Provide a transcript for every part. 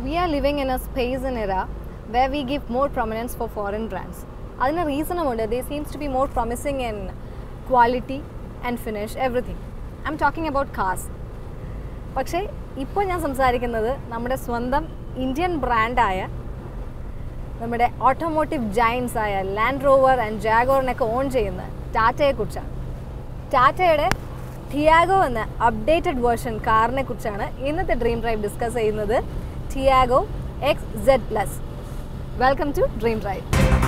we are living in a space and era where we give more prominence for foreign brands. അതിന് റീസണുമുണ്ട് they seems to be more promising in quality and finish everything I'm talking about cause പക്ഷേ ഇപ്പോൾ ഞാൻ സംസാരിക്കുന്നത് നമ്മുടെ സ്വന്തം Indian ബ്രാൻഡായ നമ്മുടെ automotive giants ആയ ലാൻഡ് റോവർ ആൻഡ് ജാഗോറിനൊക്കെ ഓൺ ചെയ്യുന്ന ടാറ്റയെക്കുറിച്ചാണ് ടാറ്റയുടെ ടിയാഗോ എന്ന അപ്ഡേറ്റഡ് വേർഷൻ കാറിനെ കുറിച്ചാണ് ഇന്നത്തെ ഡ്രീം ഡ്രൈവ് ഡിസ്കസ് ചെയ്യുന്നത് Tiago X Z plus welcome to Dream Drive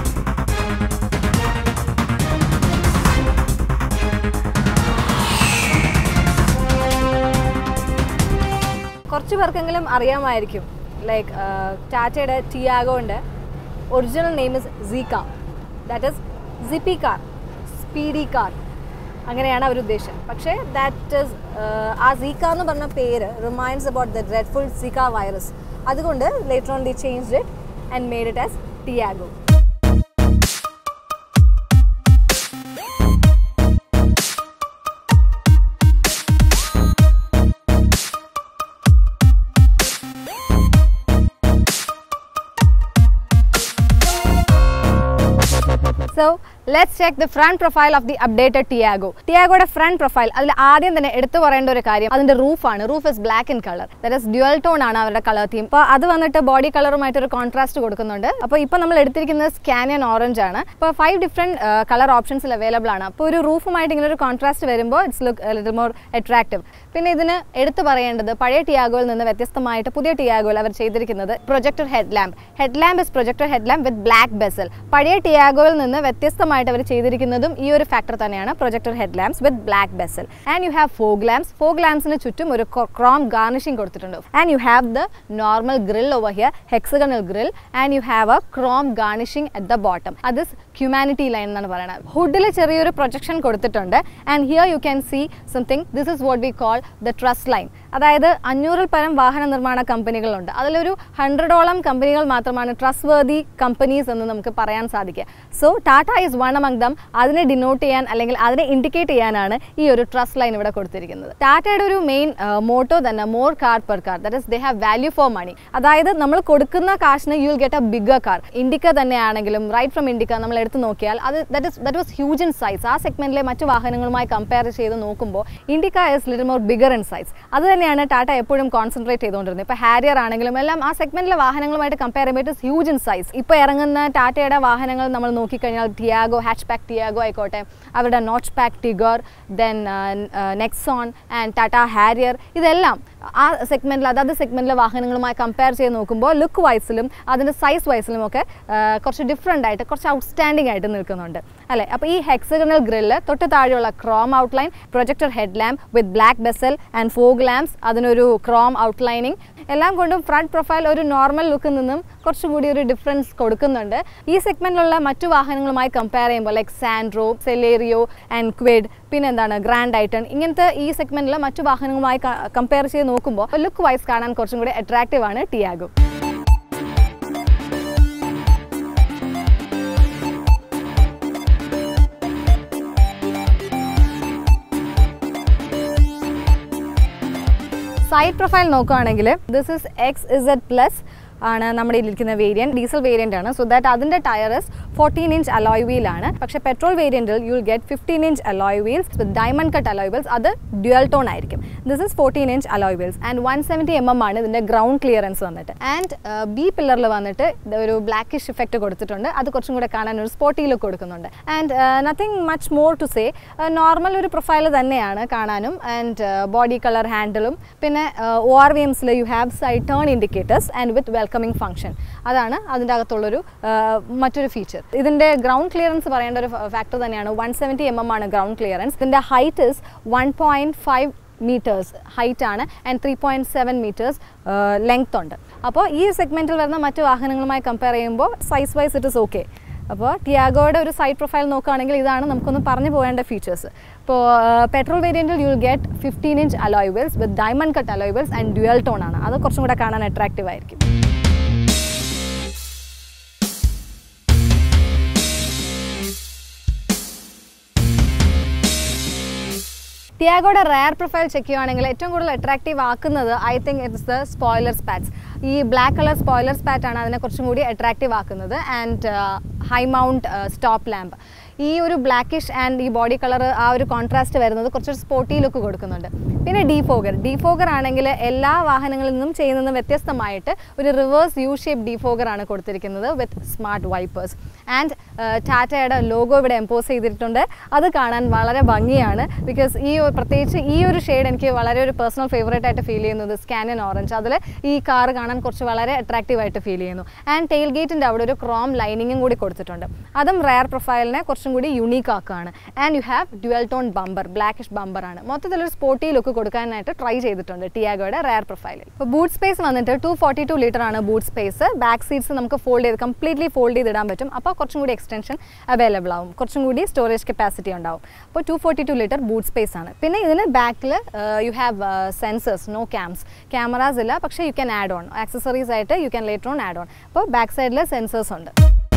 കുറച്ച് പേർക്കെങ്കിലും അറിയാമായിരിക്കും ലൈക്ക് ടാറ്റയുടെ ടിയാഗോൻ്റെ original name is Zica that is zippy car speedy car അങ്ങനെയാണ് അവർ ഉദ്ദേശം പക്ഷേ ദാറ്റ് ഇസ് ആ സീക്ക എന്ന് പറഞ്ഞ പേര് reminds about the dreadful Zika virus അതുകൊണ്ട് later on they change it and made it as Tiago so let's check the front profile of the updated Tiago ടിയാഗോയുടെ ഫ്രണ്ട് പ്രൊഫൈൽ അതിൽ ആദ്യം തന്നെ എടുത്തു പറയേണ്ട ഒരു കാര്യം അതിന്റെ റൂഫാണ് roof is black in colour that is dual tone ആണ് അവരുടെ കളർ തീം അപ്പോൾ അത് വന്നിട്ട് ബോഡി കളറുമായിട്ട് ഒരു കോൺട്രാസ്റ്റ് കൊടുക്കുന്നുണ്ട് അപ്പോൾ ഇപ്പോൾ നമ്മൾ എടുത്തിരിക്കുന്നത് സ്കാനിയൻ ഓറഞ്ച് ആണ് ഇപ്പോൾ ഫൈവ് ഡിഫറെൻറ്റ് കളർ ഓപ്ഷൻസിൽ അവൈലബിൾ ആണ് അപ്പോൾ ഒരു റൂഫുമായിട്ട് ഇങ്ങനെ ഒരു കോൺട്രാസ്റ്റ് വരുമ്പോൾ it's look little more attractive പിന്നെ ഇതിന് എടുത്തു പറയേണ്ടത് പഴയ ടിയാഗോയിൽ നിന്ന് വ്യത്യസ്തമായിട്ട് പുതിയ ടിയാഗോയിൽ അവർ ചെയ്തിരിക്കുന്നത് projector head lamp head lamp is projector head lamp with black bezel പഴയ ടിയാഗോയിൽ നിന്ന് വ്യത്യസ്തമായിട്ട് അവർ ചെയ്തിരിക്കുന്നതും ഈ ഒരു ഫാക്ടർ തന്നെയാണ് projector head lamps with black bezel and you have fog lamps fog ലാംപ്സിന് ചുറ്റും ഒരു ക്രോം ഗാർണിഷിംഗ് കൊടുത്തിട്ടുണ്ട് and you have the normal grille over here hexagonal grille and you have a chrome garnishing at the bottom അത് humanity line എന്നാണ് പറയുന്നത് ഹുഡിൽ ചെറിയൊരു projection കൊടുത്തിട്ടുണ്ട് and here you can see something this is what we call the truss line അതായത് അഞ്ഞൂറിൽ പരം വാഹന നിർമ്മാണ കമ്പനികളുണ്ട് അതിലൊരു ഹൺഡ്രഡോളം കമ്പനികൾ മാത്രമാണ് ട്രസ്റ്റ് വേർതി കമ്പനീസ് എന്ന് നമുക്ക് പറയാൻ സാധിക്കുക so Tata is one among them അതിനെ ഡിനോട്ട് ചെയ്യാൻ അല്ലെങ്കിൽ അതിനെ ഇൻഡിക്കേറ്റ് ചെയ്യാനാണ് ഈ ഒരു ട്രസ്റ്റ് ലൈൻ ഇവിടെ കൊടുത്തിരിക്കുന്നത് ടാറ്റയുടെ ഒരു മെയിൻ മോട്ടോ തന്നെ more car per car that is they have value for money അതായത് നമ്മൾ കൊടുക്കുന്ന കാശിന് you will get a bigger car Indica തന്നെയാണെങ്കിലും റൈറ്റ് ഫ്രം ഇൻഡിക്ക നമ്മൾ എടുത്ത് നോക്കിയാൽ അത് that is that was huge in size ആ സെഗ്മെന്റിലെ മറ്റു വാഹനങ്ങളുമായി കമ്പയർ ചെയ്ത് നോക്കുമ്പോൾ Indica is little more bigger in size അത് തന്നെയാണ് ടാറ്റ എപ്പോഴും കോൺസെൻട്രേറ്റ് ചെയ്തുകൊണ്ടിരുന്നത് ഇപ്പോൾ ഹാരിയർ ആണെങ്കിലും എല്ലാം ആ സെഗ്മെന്റിലെ വാഹനങ്ങളുമായിട്ട് കമ്പയർ ചെയ്യുമ്പോൾ it is huge in size ഇപ്പോൾ ഇറങ്ങുന്ന ടാറ്റയുടെ വാഹനങ്ങൾ നമ്മൾ നോക്കിക്കഴിഞ്ഞാൽ ടിയാഗോ ഹാച്ച് പാക്ക് ടിയാഗോ ആയിക്കോട്ടെ അവരുടെ notchback Tigor then Nexon and Tata Harrier ഇതെല്ലാം ആ സെഗ്മെന്റിൽ അതാത് സെഗ്മെന്റിലെ വാഹനങ്ങളുമായി കമ്പയർ ചെയ്ത് നോക്കുമ്പോൾ ലുക്ക് വൈസിലും അതിൻ്റെ സൈസ് വൈസിലും ഒക്കെ കുറച്ച് ഡിഫറെൻ്റ് ആയിട്ട് കുറച്ച് ഔട്ട്സ്റ്റാൻഡിംഗ് ആയിട്ട് നിൽക്കുന്നുണ്ട് അല്ലേ അപ്പോൾ ഈ ഹെക്സഗണൽ ഗ്രില്ല് തൊട്ട് താഴെയുള്ള chrome outline projector head lamp with black bezel and fog lamps അതിനൊരു ക്രോം ഔട്ട്ലൈനിങ് എല്ലാം കൊണ്ടും ഫ്രണ്ട് പ്രൊഫൈൽ ഒരു നോർമൽ ലുക്കിൽ നിന്നും കുറച്ചുകൂടി ഒരു ഡിഫറൻസ് കൊടുക്കുന്നുണ്ട് ഈ സെഗ്മെന്റിലുള്ള മറ്റു വാഹനങ്ങളുമായി കമ്പയർ ചെയ്യുമ്പോൾ like Santro Celerio and Kwid പിന്നെ എന്താണ് ഗ്രാൻഡ് ഐറ്റൺ ഇങ്ങനത്തെ ഈ സെഗ്മെന്റിലെ മറ്റു വാഹനങ്ങളുമായി കമ്പയർ ചെയ്ത് നോക്കുമ്പോൾ ലുക്ക് വൈസ് കാണാൻ കുറച്ചും കൂടി അട്രാക്റ്റീവ് ആണ് ടിയാഗോ സൈഡ് പ്രൊഫൈൽ നോക്കുകയാണെങ്കിൽ this is X Z plus ആണ് നമ്മുടെ ഇരിക്കുന്ന വേരിയൻറ്റ് ഡീസൽ വേരിയൻ്റ് ആണ് സോ ദാറ്റ് അതിൻ്റെ ടയർസ് ഫോർട്ടീൻ ഇഞ്ച് അലോയ് വീലാണ് പക്ഷേ പെട്രോൾ വേരിയൻറ്റിൽ you will get fifteen inch alloy wheels with diamond cut alloy wheels അത് ഡ്യുവൽ ടോൺ ആയിരിക്കും this is fourteen inch alloy wheels and one seventy M M ആണ് ഇതിൻ്റെ ground clearance വന്നിട്ട് and B പില്ലറിൽ വന്നിട്ട് ഒരു ബ്ലാക്കിഷ് ഇഫക്റ്റ് കൊടുത്തിട്ടുണ്ട് അത് കുറച്ചും കൂടെ കാണാൻ ഒരു സ്പോട്ടി ലുക്ക് കൊടുക്കുന്നുണ്ട് and nothing much more to say normal ഒരു പ്രൊഫൈൽ തന്നെയാണ് കാണാനും ആൻഡ് ബോഡി കളർ ഹാൻഡിലും പിന്നെ ഒ ആർ വി എംസിൽ you have side turn indicators and with welcoming function അതാണ് അതിൻ്റെ അകത്തുള്ളൊരു മറ്റൊരു ഫീച്ചർ ഇതിൻ്റെ ഗ്രൗണ്ട് ക്ലിയറൻസ് പറയേണ്ട ഒരു ഫാക്ടർ തന്നെയാണ് വൺ സെവൻറ്റി എം എം ആണ് ഗ്രൗണ്ട് ക്ലിയറൻസ് ഇതിൻ്റെ height is one point five metres height ആണ് and three point seven metres length ഉണ്ട് അപ്പോൾ ഈ സെഗ്മെൻറ്റിൽ വരുന്ന മറ്റു വാഹനങ്ങളുമായി കമ്പയർ ചെയ്യുമ്പോൾ size wise it is okay അപ്പോൾ ടിയാഗോയുടെ ഒരു സൈഡ് പ്രൊഫൈൽ നോക്കുകയാണെങ്കിൽ ഇതാണ് നമുക്കൊന്ന് പറഞ്ഞു പോകേണ്ട ഫീച്ചേഴ്സ് ഇപ്പോൾ പെട്രോൾ വേരിയൻറ്റിൽ you will get fifteen inch alloy wheels with diamond cut alloy wheels and dual tone ആണ് അത് കുറച്ചും കൂടെ കാണാൻ അട്രാക്റ്റീവ് ആയിരിക്കും ടിയാഗോയുടെ റയർ പ്രൊഫൈൽ ചെക്ക് ചെയ്യുവാണെങ്കിൽ ഏറ്റവും കൂടുതൽ അട്രാക്റ്റീവ് ആക്കുന്നത് I think it's the spoiler spats ഈ ബ്ലാക്ക് കളർ സ്പോയിലർ സ്പാറ്റ് ആണ് അതിനെ കുറച്ചും കൂടി അട്രാക്റ്റീവ് ആക്കുന്നത് and high mount stop lamp ഈ ഒരു ബ്ലാക്കിഷ് ആൻഡ് ഈ ബോഡി കളർ ആ ഒരു കോൺട്രാസ്റ്റ് വരുന്നത് കുറച്ചൊരു സ്പോർട്ടി ലുക്ക് കൊടുക്കുന്നുണ്ട് പിന്നെ ഡീഫോഗർ ഡീഫോഗർ ആണെങ്കിൽ എല്ലാ വാഹനങ്ങളിൽ നിന്നും ചെയ്യുന്നതും വ്യത്യസ്തമായിട്ട് ഒരു റിവേഴ്സ് യു ഷേപ്പ് ഡീഫോഗർ ആണ് കൊടുത്തിരിക്കുന്നത് വിത്ത് സ്മാർട്ട് വൈപ്പേഴ്സ് ആൻഡ് ടാറ്റയുടെ ലോഗോ ഇവിടെ എംപോസ് ചെയ്തിട്ടുണ്ട് അത് കാണാൻ വളരെ ഭംഗിയാണ് ബിക്കോസ് ഈ ഒരു- പ്രത്യേകിച്ച് ഈ ഒരു ഷെയ്ഡ് എനിക്ക് വളരെ ഒരു പേഴ്സണൽ ഫേവറേറ്റ് ആയിട്ട് ഫീൽ ചെയ്യുന്നത് സ്കാനൻ ഓറഞ്ച് അതിൽ ഈ കാർ കാണാൻ കുറച്ച് വളരെ അട്രാക്റ്റീവ് ആയിട്ട് ഫീൽ ചെയ്യുന്നു ആൻഡ് ടെയിൽ ഗേറ്റിൻ്റെ അവിടെ ഒരു ക്രോം ലൈനിങ്ങും കൂടി കൊടുത്തിട്ടുണ്ട് അതും റയർ പ്രൊഫൈലിനെ കുറച്ചും കൂടി യുണീക്ക് ആക്കുകയാണ് and you have dual tone bumper blackish bumper ആണ് മൊത്തത്തിലൊരു സ്പോർട്ടി ലുക്ക് കൊടുക്കാനായിട്ട് ട്രൈ ചെയ്തിട്ടുണ്ട് ടിയാഗോയുടെ റയർ പ്രൊഫൈലിൽ ഇപ്പോൾ ബൂട്ട് സ്പേസ് വന്നിട്ട് ടു ഫോർട്ടി ടു ലിറ്റർ ആണ് ബൂട്ട് സ്പേസ് ബാക്ക് സീറ്റ്സ് നമുക്ക് ഫോൾഡ് ചെയ്ത് കംപ്ലീറ്റ്ലി ഫോൾഡ് ചെയ്തിടാൻ പറ്റും അപ്പോൾ കുറച്ചും കൂടി എക്സ്റ്റൻഷൻ അവൈലബിൾ ആവും കുറച്ചും കൂടി സ്റ്റോറേജ് കപ്പാസിറ്റി ഉണ്ടാവും അപ്പോൾ two forty two litre boot space ആണ് പിന്നെ ഇതിന് ബാക്കിൽ you have sensors no cams cameras ഇല്ല പക്ഷേ you can add on accessories ആയിട്ട് you can later on add on അപ്പോൾ ബാക്ക് സൈഡിൽ സെൻസേഴ്സ് ഉണ്ട്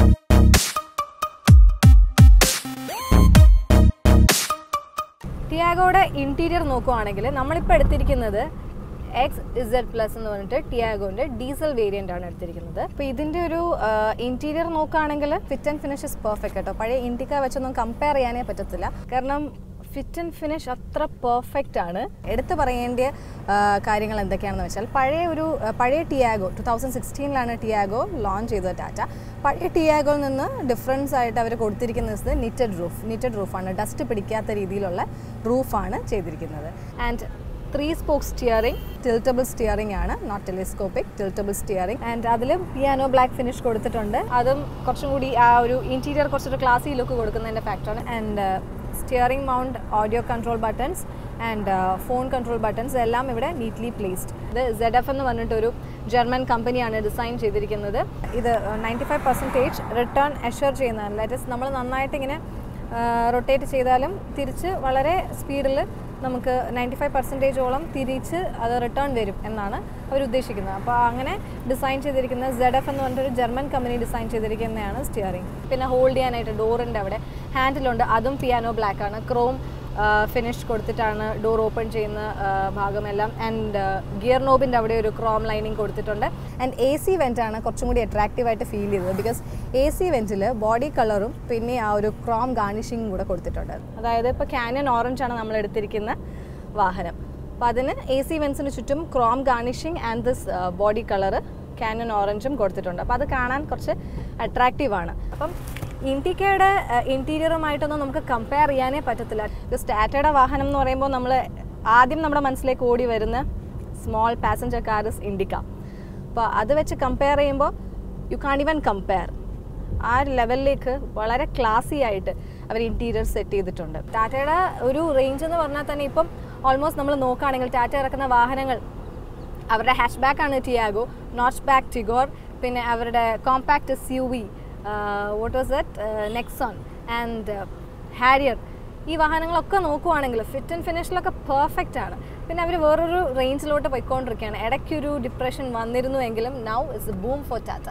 ടിയാഗോയുടെ ഇൻറ്റീരിയർ നോക്കുവാണെങ്കിൽ നമ്മളിപ്പോൾ എടുത്തിരിക്കുന്നത് എക്സ് ഇസഡ് പ്ലസ് എന്ന് പറഞ്ഞിട്ട് ടിയാഗോൻ്റെ ഡീസൽ വേരിയൻ്റ് ആണ് എടുത്തിരിക്കുന്നത് അപ്പോൾ ഇതിൻ്റെ ഒരു ഇൻറ്റീരിയർ നോക്കുകയാണെങ്കിൽ fit and finish is perfect കേട്ടോ പഴയ ഇൻഡിക്ക വെച്ചൊന്നും കമ്പയർ ചെയ്യാനേ പറ്റത്തില്ല കാരണം ഫിറ്റ് ആൻഡ് ഫിനിഷ് അത്ര പെർഫെക്റ്റ് ആണ് എടുത്തു പറയേണ്ട ആ, കാര്യങ്ങൾ എന്തൊക്കെയാണെന്ന് വെച്ചാൽ പഴയ ഒരു ആ, പഴയ ടിയാഗോ ടു തൗസൻഡ് സിക്സ്റ്റീനിലാണ് ടിയാഗോ ലോഞ്ച് ചെയ്തത് ടാറ്റ പഴയ ടിയാഗോയിൽ നിന്ന് ഡിഫറൻസ് ആയിട്ട് അവർ കൊടുത്തിരിക്കുന്നത് നിറ്റഡ് റൂഫ് നിറ്റഡ് റൂഫാണ് ഡസ്റ്റ് പിടിക്കാത്ത രീതിയിലുള്ള റൂഫാണ് ചെയ്തിരിക്കുന്നത് and three spoke steering tiltable steering ആണ് not telescopic tiltable steering and അതിൽ പിയാനോ ബ്ലാക്ക് ഫിനിഷ് കൊടുത്തിട്ടുണ്ട് അതും കുറച്ചും കൂടി ആ ഒരു ഇൻറ്റീരിയർ കുറച്ചൊരു ക്ലാസി ലുക്ക് കൊടുക്കുന്നതിൻ്റെ ഫാക്ടറാണ് and steering mount audio control buttons and phone control buttons എല്ലാം ഇവിടെ നീറ്റ്ലി പ്ലേസ്ഡ് ഇത് സെഡ് എഫ് എന്ന് പറഞ്ഞിട്ടൊരു ജർമ്മൻ കമ്പനിയാണ് ഡിസൈൻ ചെയ്തിരിക്കുന്നത് ഇത് ninety five percentage return assure ചെയ്യുന്നതാണ് ലാറ്റസ് നമ്മൾ നന്നായിട്ട് ഇങ്ങനെ റൊട്ടേറ്റ് ചെയ്താലും തിരിച്ച് വളരെ സ്പീഡിൽ നമുക്ക് നയൻറ്റി ഫൈവ് പെർസെൻറ്റേജോളം തിരിച്ച് അത് റിട്ടേൺ വരും എന്നാണ് അവർ ഉദ്ദേശിക്കുന്നത് അപ്പോൾ അങ്ങനെ ഡിസൈൻ ചെയ്തിരിക്കുന്ന സെഡ് എഫ് എന്ന് പറഞ്ഞിട്ടൊരു ജർമ്മൻ കമ്പനി ഡിസൈൻ ചെയ്തിരിക്കുന്നതാണ് സ്റ്റിയറിംഗ് പിന്നെ ഹോൾഡ് ചെയ്യാനായിട്ട് ഡോറിൻ്റെ അവിടെ ഹാൻഡിലുണ്ട് അതും പിയാനോ ബ്ലാക്ക് ആണ് ക്രോം ഫിനിഷ് കൊടുത്തിട്ടാണ് ഡോർ ഓപ്പൺ ചെയ്യുന്ന ആ, ഭാഗമെല്ലാം ആൻഡ് ഗിയർ നോബിൻ്റെ അവിടെ ഒരു ക്രോം ലൈനിങ് കൊടുത്തിട്ടുണ്ട് ആൻഡ് എ സി വെൻ്റാണ് കുറച്ചും കൂടി അട്രാക്റ്റീവ് ആയിട്ട് ഫീൽ ചെയ്തത് ബിക്കോസ് എ സി വെൻറ്റിൽ ബോഡി കളറും പിന്നെ ആ ഒരു ക്രോം ഗാർണിഷിങ്ങും കൂടെ കൊടുത്തിട്ടുണ്ട് അതായത് ഇപ്പോൾ കാനൻ ഓറഞ്ച് ആണ് നമ്മൾ എടുത്തിരിക്കുന്ന വാഹനം അപ്പോൾ അതിന് എ സി വെൻസിന് ചുറ്റും chrome garnishing and this body colour canyon ഓറഞ്ചും കൊടുത്തിട്ടുണ്ട് അപ്പോൾ അത് കാണാൻ കുറച്ച് അട്രാക്റ്റീവ് ആണ് അപ്പം ഇൻഡിക്കയുടെ ഇൻറ്റീരിയറുമായിട്ടൊന്നും നമുക്ക് കമ്പയർ ചെയ്യാനേ പറ്റത്തില്ല ബിക്കോസ് ടാറ്റയുടെ വാഹനം എന്ന് പറയുമ്പോൾ നമ്മൾ ആദ്യം നമ്മുടെ മനസ്സിലേക്ക് ഓടി വരുന്ന small passenger car is Indica അപ്പോൾ അത് വെച്ച് കമ്പയർ ചെയ്യുമ്പോൾ യു കാൺ ഇവൻ കമ്പയർ ആ ലെവലിലേക്ക് വളരെ ക്ലാസി ആയിട്ട് അവർ ഇൻറ്റീരിയർ സെറ്റ് ചെയ്തിട്ടുണ്ട് ടാറ്റയുടെ ഒരു റേഞ്ച് എന്ന് പറഞ്ഞാൽ തന്നെ ഇപ്പം ഓൾമോസ്റ്റ് നമ്മൾ നോക്കുകയാണെങ്കിൽ ടാറ്റ ഇറക്കുന്ന വാഹനങ്ങൾ അവരുടെ ഹാഷ് ബാക്ക് ആണ് ടിയാഗോ നോച്ച് ബാക്ക് ടിഗോർ പിന്നെ അവരുടെ compact S U V what was that Nexon and Harrier ഈ വാഹനങ്ങളൊക്കെ നോക്കുവാണെങ്കിൽ ഫിറ്റ് ആൻഡ് ഫിനിഷിലൊക്കെ പെർഫെക്റ്റ് ആണ് പിന്നെ അവർ വേറൊരു റേഞ്ചിലോട്ട് പോയിക്കൊണ്ടിരിക്കുകയാണ് ഇടയ്ക്കൊരു ഡിപ്രഷൻ വന്നിരുന്നുവെങ്കിലും now is boom for Tata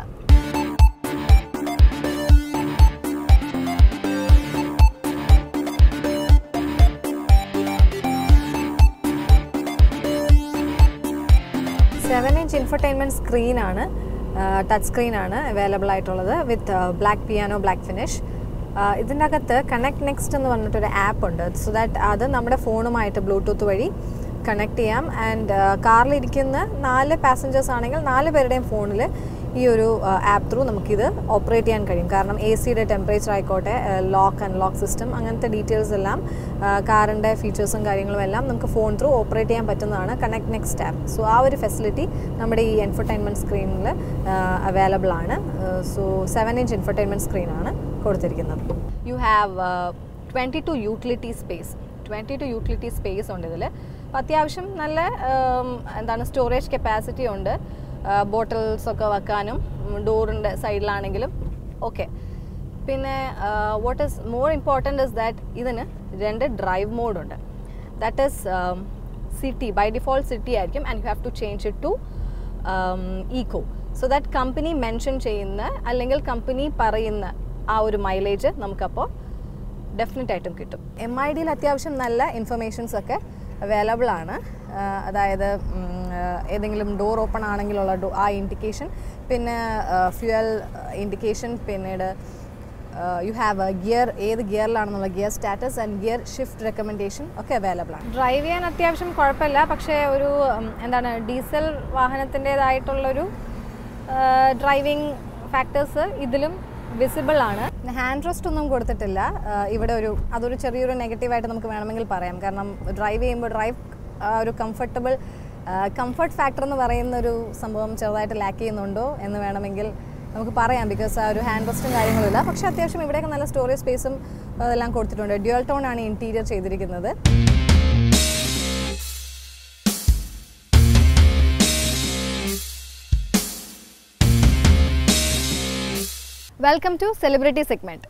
seven inch infotainment സ്ക്രീനാണ് ടച്ച് സ്ക്രീനാണ് അവൈലബിൾ ആയിട്ടുള്ളത് with black piano black finish ഇതിൻ്റെ അകത്ത് കണക്ട് നെക്സ്റ്റ് എന്ന് പറഞ്ഞിട്ടൊരു ആപ്പ് ഉണ്ട് സോ ദാറ്റ് അത് നമ്മുടെ ഫോണുമായിട്ട് ബ്ലൂടൂത്ത് വഴി കണക്ട് ചെയ്യാം ആൻഡ് കാറിലിരിക്കുന്ന നാല് പാസഞ്ചേഴ്സ് ആണെങ്കിൽ നാല് പേരുടെയും ഫോണിൽ ഈ ഒരു ആപ്പ് ത്രൂ നമുക്കിത് ഓപ്പറേറ്റ് ചെയ്യാൻ കഴിയും കാരണം എ സിയുടെ ടെമ്പറേച്ചർ ആയിക്കോട്ടെ ലോക്ക് ആൻഡ് ലോക്ക് സിസ്റ്റം അങ്ങനത്തെ ഡീറ്റെയിൽസ് എല്ലാം കാറിൻ്റെ ഫീച്ചേഴ്സും കാര്യങ്ങളും എല്ലാം നമുക്ക് ഫോൺ ത്രൂ ഓപ്പറേറ്റ് ചെയ്യാൻ പറ്റുന്നതാണ് കണക്ട് നെക്സ്റ്റ് ആപ്പ് സോ ആ ഒരു ഫെസിലിറ്റി നമ്മുടെ ഈ എൻഫർടൈൻമെൻറ്റ് സ്ക്രീനിൽ അവൈലബിൾ ആണ് സോ സെവൻ ഇഞ്ച് എൻഫർടൈൻമെൻറ്റ് സ്ക്രീനാണ് കൊടുത്തിരിക്കുന്നത് you have twenty two utility space twenty two utility space ഉണ്ട് ഇതിൽ അപ്പോൾ അത്യാവശ്യം നല്ല ഉം, എന്താണ് സ്റ്റോറേജ് കപ്പാസിറ്റി ഉണ്ട് ബോട്ടിൽസ് ഒക്കെ വെക്കാനും ഡോറിൻ്റെ സൈഡിലാണെങ്കിലും ഓക്കെ പിന്നെ what is more important is that ഇതിന് രണ്ട് ഡ്രൈവ് മോഡുണ്ട് that is city by default city ആയിരിക്കും and you have to change it to eco so that company mention ചെയ്യുന്ന അല്ലെങ്കിൽ കമ്പനി പറയുന്ന ആ ഒരു മൈലേജ് നമുക്കപ്പോൾ ഡെഫിനറ്റ് ആയിട്ടും കിട്ടും എം ഐ ഡിയിൽ അത്യാവശ്യം നല്ല ഇൻഫർമേഷൻസ് ഒക്കെ അവൈലബിൾ ആണ് ആ, അതായത് ഉം, ആ, ഏതെങ്കിലും ഡോർ ഓപ്പൺ ആണെങ്കിലുള്ള ഡോ ആ ഇൻഡിക്കേഷൻ പിന്നെ ഫ്യൂവൽ ഇൻഡിക്കേഷൻ പിന്നീട് യു ഹാവ് എ ഗിയർ ഏത് ഗിയറിലാണെന്നുള്ള gear status and gear shift recommendation ഒക്കെ അവൈലബിൾ ആണ് ഡ്രൈവ് ചെയ്യാൻ അത്യാവശ്യം കുഴപ്പമില്ല പക്ഷേ ഒരു ഉം, എന്താണ് ഡീസൽ വാഹനത്തിൻ്റെതായിട്ടുള്ളൊരു ഡ്രൈവിംഗ് ഫാക്ടേഴ്സ് ഇതിലും വിസിബിൾ ആണ് ഹാൻഡ് റെസ്റ്റ് ഒന്നും കൊടുത്തിട്ടില്ല ആ, ഇവിടെ ഒരു അതൊരു ചെറിയൊരു നെഗറ്റീവായിട്ട് നമുക്ക് വേണമെങ്കിൽ പറയാം കാരണം ഡ്രൈവ് ചെയ്യുമ്പോൾ ഡ്രൈവ് ഒരു കംഫർട്ടബിൾ കംഫർട്ട് ഫാക്ടർ എന്ന് പറയുന്ന ഒരു സംഭവം ചെറുതായിട്ട് ലാക്ക് ചെയ്യുന്നുണ്ടോ എന്ന് വേണമെങ്കിൽ നമുക്ക് പറയാം ബിക്കോസ് ആ ഒരു ഹാൻഡ് റെസ്റ്റും കാര്യങ്ങളും ഇല്ല പക്ഷേ അത്യാവശ്യം ഇവിടെയൊക്കെ നല്ല സ്റ്റോറേജ് സ്പേസും അതെല്ലാം കൊടുത്തിട്ടുണ്ട് ഡ്യുവൽ ടോൺ ആണ് ഇൻറ്റീരിയർ ചെയ്തിരിക്കുന്നത് വെൽക്കം ടു സെലിബ്രിറ്റി സെഗ്മെന്റ്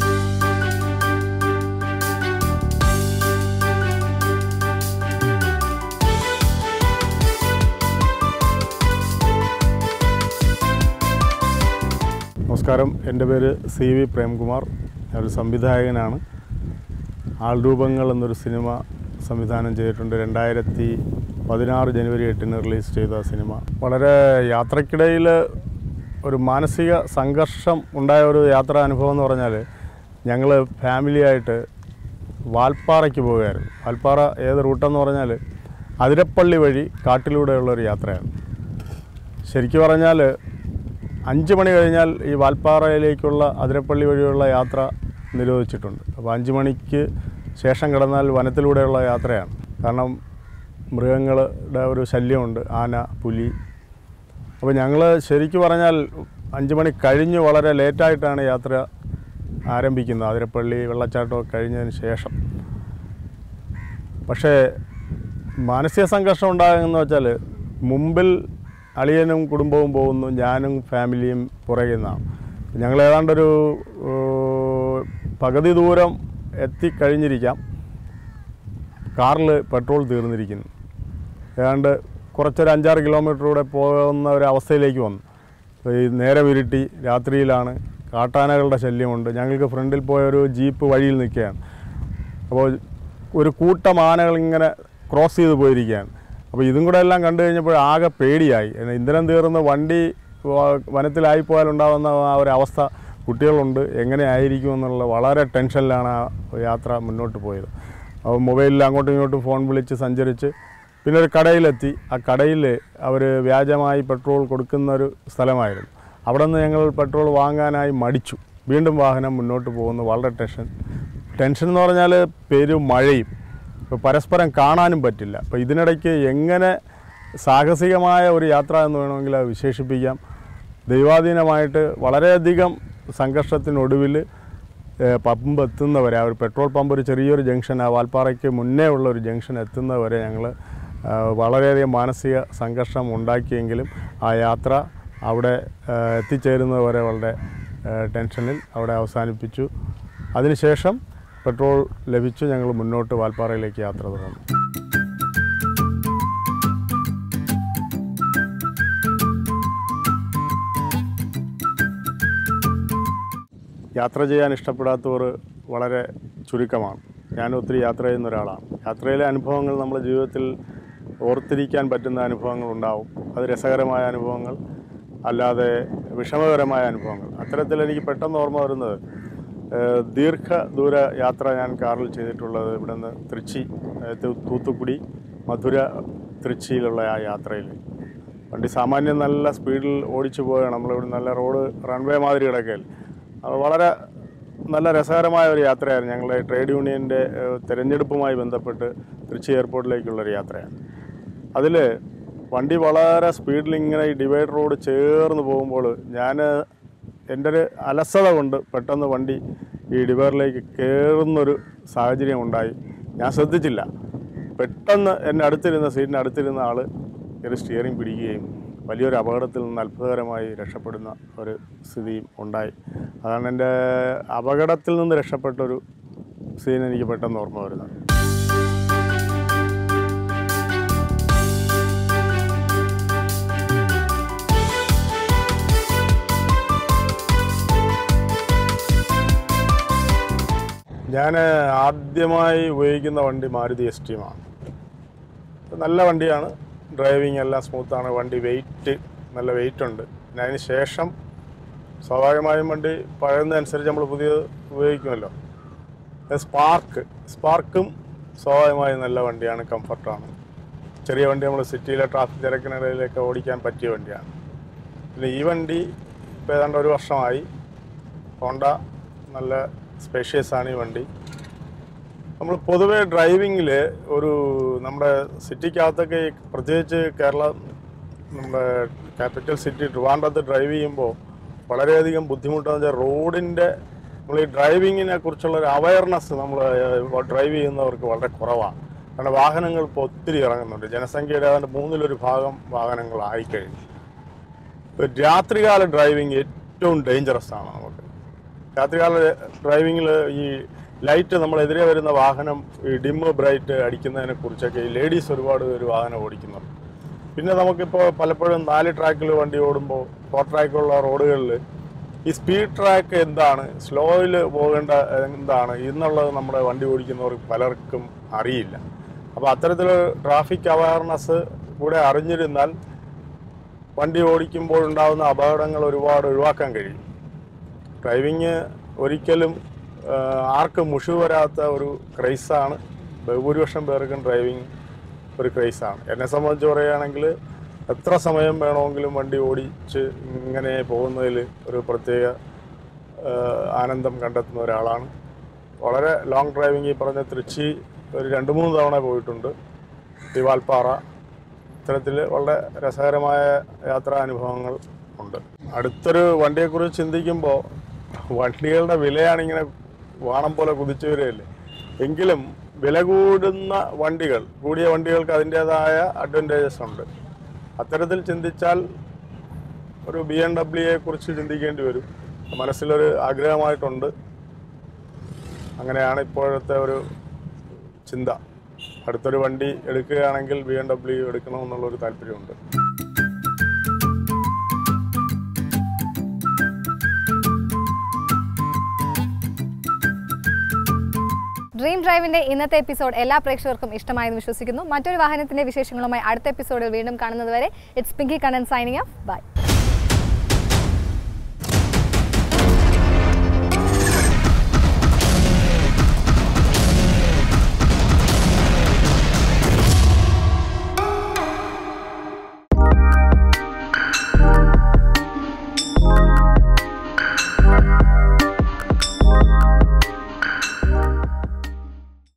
നമസ്കാരം എൻ്റെ പേര് സി വി പ്രേംകുമാർ ഞാനൊരു സംവിധായകനാണ് ആൾരൂപങ്ങൾ എന്നൊരു സിനിമ സംവിധാനം ചെയ്തിട്ടുണ്ട് രണ്ടായിരത്തി പതിനാറ് ജനുവരി എട്ടിന് റിലീസ് ചെയ്ത സിനിമ വളരെ യാത്രക്കിടയിൽ ഒരു മാനസിക സംഘർഷം ഉണ്ടായ ഒരു യാത്രാ അനുഭവം എന്ന് പറഞ്ഞാൽ ഞങ്ങൾ ഫാമിലിയായിട്ട് വാൽപ്പാറയ്ക്ക് പോവുകയായിരുന്നു വാൽപ്പാറ ഏത് റൂട്ടെന്ന് പറഞ്ഞാൽ അതിരപ്പള്ളി വഴി കാട്ടിലൂടെയുള്ള ഒരു യാത്രയാണ് ശരിക്കും പറഞ്ഞാൽ അഞ്ച് മണി കഴിഞ്ഞാൽ ഈ വാൽപ്പാറയിലേക്കുള്ള അതിരപ്പള്ളി വഴിയുള്ള യാത്ര നിരോധിച്ചിട്ടുണ്ട് അപ്പോൾ അഞ്ച് മണിക്ക് ശേഷം കിടന്നാൽ വനത്തിലൂടെയുള്ള യാത്രയാണ് കാരണം മൃഗങ്ങളുടെ ഒരു ശല്യമുണ്ട് ആന പുലി അപ്പോൾ ഞങ്ങൾ ശരിക്കും പറഞ്ഞാൽ അഞ്ച് മണി കഴിഞ്ഞ് വളരെ ലേറ്റായിട്ടാണ് യാത്ര ആരംഭിക്കുന്നത് അതിരപ്പള്ളി വെള്ളച്ചാട്ടമൊക്കെ കഴിഞ്ഞതിന് ശേഷം പക്ഷേ മാനസിക സംഘർഷം ഉണ്ടാകുന്ന വെച്ചാൽ മുമ്പിൽ അളിയനും കുടുംബവും പോകുന്നു ഞാനും ഫാമിലിയും പുറകിൽ നിന്നാണ് ഞങ്ങൾ ഏതാണ്ടൊരു ഏഹ്, പകുതി ദൂരം എത്തിക്കഴിഞ്ഞിരിക്കാം കാറിൽ പെട്രോൾ തീർന്നിരിക്കുന്നു ഏതാണ്ട് കുറച്ചൊരു അഞ്ചാറ് കിലോമീറ്ററൂടെ പോകുന്ന ഒരു അവസ്ഥയിലേക്ക് വന്നു അപ്പോൾ ഈ നേരെ വിരുട്ടി രാത്രിയിലാണ് കാട്ടാനകളുടെ ശല്യമുണ്ട് ഞങ്ങൾക്ക് ഫ്രണ്ടിൽ പോയ ഒരു ജീപ്പ് വഴിയിൽ നിൽക്കുകയാണ് അപ്പോൾ ഒരു കൂട്ടം ആനകൾ ഇങ്ങനെ ക്രോസ് ചെയ്ത് പോയിരിക്കുകയാണ് അപ്പോൾ ഇതും കൂടെ എല്ലാം കണ്ടു കഴിഞ്ഞപ്പോൾ ആകെ പേടിയായി എന്നാൽ ഇന്ധനം തീർന്ന് വണ്ടി വ- വനത്തിലായി പോയാലുണ്ടാകുന്ന ആ ഒരു അവസ്ഥ കുട്ടികളുണ്ട് എങ്ങനെ ആയിരിക്കും എന്നുള്ള വളരെ ടെൻഷനിലാണ് ആ യാത്ര മുന്നോട്ട് പോയത് അപ്പോൾ മൊബൈലിൽ അങ്ങോട്ടും ഇങ്ങോട്ടും ഫോൺ വിളിച്ച് സഞ്ചരിച്ച് പിന്നെ ഒരു കടയിലെത്തി ആ കടയിൽ അവർ വ്യാജമായി പെട്രോൾ കൊടുക്കുന്ന ഒരു സ്ഥലമായിരുന്നു അവിടെ നിന്ന് ഞങ്ങൾ പെട്രോൾ വാങ്ങാനായി മടിച്ചു വീണ്ടും വാഹനം മുന്നോട്ട് പോകുന്നു വളരെ ടെൻഷൻ ടെൻഷൻ എന്ന് പറഞ്ഞാൽ പെരും മഴയും ഇപ്പോൾ പരസ്പരം കാണാനും പറ്റില്ല അപ്പോൾ ഇതിനിടയ്ക്ക് എങ്ങനെ സാഹസികമായ ഒരു യാത്ര എന്ന് വേണമെങ്കിൽ അത് വിശേഷിപ്പിക്കാം ദൈവാധീനമായിട്ട് വളരെയധികം സംഘർഷത്തിനൊടുവിൽ ഏഹ്, പമ്പ് എത്തുന്നവരെ ആ ഒരു പെട്രോൾ പമ്പ് ഒരു ചെറിയൊരു ജംഗ്ഷൻ ആ വാൽപ്പാറയ്ക്ക് മുന്നേ ഉള്ള ഒരു ജംഗ്ഷൻ എത്തുന്നവരെ ഞങ്ങൾ വളരെയധികം മാനസിക സംഘർഷം ഉണ്ടാക്കിയെങ്കിലും ആ യാത്ര അവിടെ ഏഹ്, എത്തിച്ചേരുന്നവരെ വളരെ ഏഹ്, ടെൻഷനിൽ അവിടെ അവസാനിപ്പിച്ചു അതിനുശേഷം പെട്രോൾ ലഭിച്ചു ഞങ്ങൾ മുന്നോട്ട് വാൽപ്പാറയിലേക്ക് യാത്ര തുടർന്നു യാത്ര ചെയ്യാൻ ഇഷ്ടപ്പെടാത്തവർ വളരെ ചുരുക്കമാണ് ഞാൻ ഒത്തിരി യാത്ര ചെയ്യുന്ന ഒരാളാണ് യാത്രയിലെ അനുഭവങ്ങൾ നമ്മുടെ ജീവിതത്തിൽ ഓർത്തിരിക്കാൻ പറ്റുന്ന അനുഭവങ്ങൾ ഉണ്ടാവും അത് രസകരമായ അനുഭവങ്ങൾ അല്ലാതെ വിഷമകരമായ അനുഭവങ്ങൾ അത്തരത്തിൽ എനിക്ക് പെട്ടെന്ന് ഓർമ്മ വരുന്നത് ഏഹ്, ദീർഘദൂര യാത്ര ഞാൻ കാറിൽ ചെയ്തിട്ടുള്ളത് ഇവിടെ നിന്ന് തൃച്ചി ഏഹ്, തൂ- തൂത്തുക്കുടി മധുര തൃച്ചിയിലുള്ള ആ യാത്രയിൽ വണ്ടി സാമാന്യം നല്ല സ്പീഡിൽ ഓടിച്ചു പോവുകയാണ് നമ്മളിവിടെ നല്ല റോഡ് റൺവേ മാതിരി കിടക്കുകയല്ലേ അത് വളരെ നല്ല രസകരമായ ഒരു യാത്രയായിരുന്നു ഞങ്ങളുടെ ട്രേഡ് യൂണിയൻ്റെ ഏഹ്, തിരഞ്ഞെടുപ്പുമായി ബന്ധപ്പെട്ട് തൃച്ചി എയർപോർട്ടിലേക്കുള്ളൊരു യാത്രയാണ് അതിൽ വണ്ടി വളരെ സ്പീഡിൽ ഇങ്ങനെ ഈ ഡിവൈഡ് റോഡ് ചേർന്ന് പോകുമ്പോൾ ഞാൻ എൻ്റെ ഒരു അലസത കൊണ്ട് പെട്ടെന്ന് വണ്ടി ഈ ഡിവൈഡറിലേക്ക് കയറുന്നൊരു സാഹചര്യം ഉണ്ടായി ഞാൻ ശ്രദ്ധിച്ചില്ല പെട്ടെന്ന് എന്നെ അടുത്തിരുന്ന സീറ്റിന് അടുത്തിരുന്ന ആൾ ഒരു സ്റ്റിയറിംഗ് പിടിക്കുകയും വലിയൊരു അപകടത്തിൽ നിന്ന് അത്ഭുതകരമായി രക്ഷപ്പെടുന്ന ഒരു സ്ഥിതിയും ഉണ്ടായി അതാണ് എൻ്റെ അപകടത്തിൽ നിന്ന് രക്ഷപ്പെട്ടൊരു സീൻ എനിക്ക് പെട്ടെന്ന് ഓർമ്മ വരുന്നത് ഞാൻ ആദ്യമായി ഉപയോഗിക്കുന്ന വണ്ടി മാരുതി എസ് ടീമാണ് നല്ല വണ്ടിയാണ് ഡ്രൈവിംഗ് എല്ലാം സ്മൂത്താണ് വണ്ടി വെയിറ്റ് നല്ല വെയിറ്റ് ഉണ്ട് പിന്നെ അതിന് ശേഷം സ്വാഭാവികമായും വണ്ടി പഴയുന്നതനുസരിച്ച് നമ്മൾ പുതിയത് ഉപയോഗിക്കുമല്ലോ സ്പാർക്ക് സ്പാർക്കും സ്വാഭാവികമായും നല്ല വണ്ടിയാണ് കംഫർട്ടാണ് ചെറിയ വണ്ടി നമ്മൾ സിറ്റിയിലെ ട്രാഫിക് തിരക്കിനിടയിലൊക്കെ ഓടിക്കാൻ പറ്റിയ വണ്ടിയാണ് പിന്നെ ഈ വണ്ടി ഇപ്പോൾ ഏതാണ്ട് ഒരു വർഷമായി ഹോണ്ട നല്ല സ്പേഷ്യസ് ആണ് ഈ വണ്ടി നമ്മൾ പൊതുവേ ഡ്രൈവിങ്ങിൽ ഒരു നമ്മുടെ സിറ്റിക്കകത്തൊക്കെ ഈ പ്രത്യേകിച്ച് കേരള നമ്മുടെ ക്യാപിറ്റൽ സിറ്റി ട്രിവാൻഡ്രത്ത് ഡ്രൈവ് ചെയ്യുമ്പോൾ വളരെയധികം ബുദ്ധിമുട്ടെന്ന് വെച്ചാൽ റോഡിൻ്റെ നമ്മൾ ഈ ഡ്രൈവിങ്ങിനെ കുറിച്ചുള്ള ഒരു അവയർനെസ് നമ്മൾ ഡ്രൈവ് ചെയ്യുന്നവർക്ക് വളരെ കുറവാണ് കാരണം വാഹനങ്ങൾ ഇപ്പോൾ ഒത്തിരി ഇറങ്ങുന്നുണ്ട് ജനസംഖ്യയുടെ ഏതാണ്ട് മൂന്നിലൊരു ഭാഗം വാഹനങ്ങളായി കഴിഞ്ഞു ഇപ്പൊ രാത്രികാല ഡ്രൈവിംഗ് ഏറ്റവും ഡേഞ്ചറസ് ആണ് നമുക്ക് രാത്രികാല ഡ്രൈവിങ്ങിൽ ഈ ലൈറ്റ് നമ്മളെതിരെ വരുന്ന വാഹനം ഈ ഡിമ്മ് ബ്രൈറ്റ് അടിക്കുന്നതിനെ കുറിച്ചൊക്കെ ഈ ലേഡീസ് ഒരുപാട് പേര് വാഹനം ഓടിക്കുന്നുണ്ട് പിന്നെ നമുക്കിപ്പോൾ പലപ്പോഴും നാല് ട്രാക്കിൽ വണ്ടി ഓടുമ്പോൾ ഫോർ ട്രാക്കുള്ള റോഡുകളിൽ ഈ സ്പീഡ് ട്രാക്ക് എന്താണ് സ്ലോയിൽ പോകേണ്ട എന്താണ് എന്നുള്ളത് നമ്മുടെ വണ്ടി ഓടിക്കുന്നവർക്ക് പലർക്കും അറിയില്ല അപ്പോൾ അത്തരത്തിൽ ട്രാഫിക് അവയർനെസ് കൂടെ അറിഞ്ഞിരുന്നാൽ വണ്ടി ഓടിക്കുമ്പോൾ ഉണ്ടാകുന്ന അപകടങ്ങൾ ഒരുപാട് ഒഴിവാക്കാൻ കഴിയും ഡ്രൈവിങ് ഒരിക്കലും ആ, ആർക്കും മുഷു വരാത്ത ഒരു ക്രൈസാണ് ബഹുഭൂരിപക്ഷം പേർക്കും ഡ്രൈവിംഗ് ഒരു ക്രൈസാണ് എന്നെ സംബന്ധിച്ച് പറയുകയാണെങ്കിൽ എത്ര സമയം വേണമെങ്കിലും വണ്ടി ഓടിച്ച് ഇങ്ങനെ പോകുന്നതിൽ ഒരു പ്രത്യേക ആ, ആനന്ദം കണ്ടെത്തുന്ന ഒരാളാണ് വളരെ ലോങ് ഡ്രൈവിംഗ് ഈ പറഞ്ഞ തൃച്ചി ഒരു രണ്ട് മൂന്ന് തവണ പോയിട്ടുണ്ട് തിവാൽപ്പാറ ഇത്തരത്തിൽ വളരെ രസകരമായ യാത്രാ അനുഭവങ്ങൾ ഉണ്ട് അടുത്തൊരു വണ്ടിയെക്കുറിച്ച് ചിന്തിക്കുമ്പോൾ വണ്ടികളുടെ വിലയാണിങ്ങനെ വാണം പോലെ കുതിച്ചു വരികയല്ലേ എങ്കിലും വില കൂടുന്ന വണ്ടികൾ കൂടിയ വണ്ടികൾക്ക് അതിൻ്റേതായ അഡ്വാൻറ്റേജസ് ഉണ്ട് അത്തരത്തിൽ ചിന്തിച്ചാൽ ഒരു ബി എം ഡബ്ല്യുയെ കുറിച്ച് ചിന്തിക്കേണ്ടി വരും മനസ്സിലൊരു ആഗ്രഹമായിട്ടുണ്ട് അങ്ങനെയാണ് ഇപ്പോഴത്തെ ഒരു ചിന്ത അടുത്തൊരു വണ്ടി എടുക്കുകയാണെങ്കിൽ ബി എം ഡബ്ല്യു എടുക്കണമെന്നുള്ളൊരു താല്പര്യമുണ്ട് ഡ്രീം ഡ്രൈവിന്റെ ഇന്നത്തെ എപ്പിസോഡ് എല്ലാ പ്രേക്ഷകർക്കും ഇഷ്ടമായെന്ന് വിശ്വസിക്കുന്നു മറ്റൊരു വാഹനത്തിന്റെ വിശേഷങ്ങളുമായി അടുത്ത എപ്പിസോഡിൽ വീണ്ടും കാണുന്നതുവരെ it's Pinky Kannan signing off by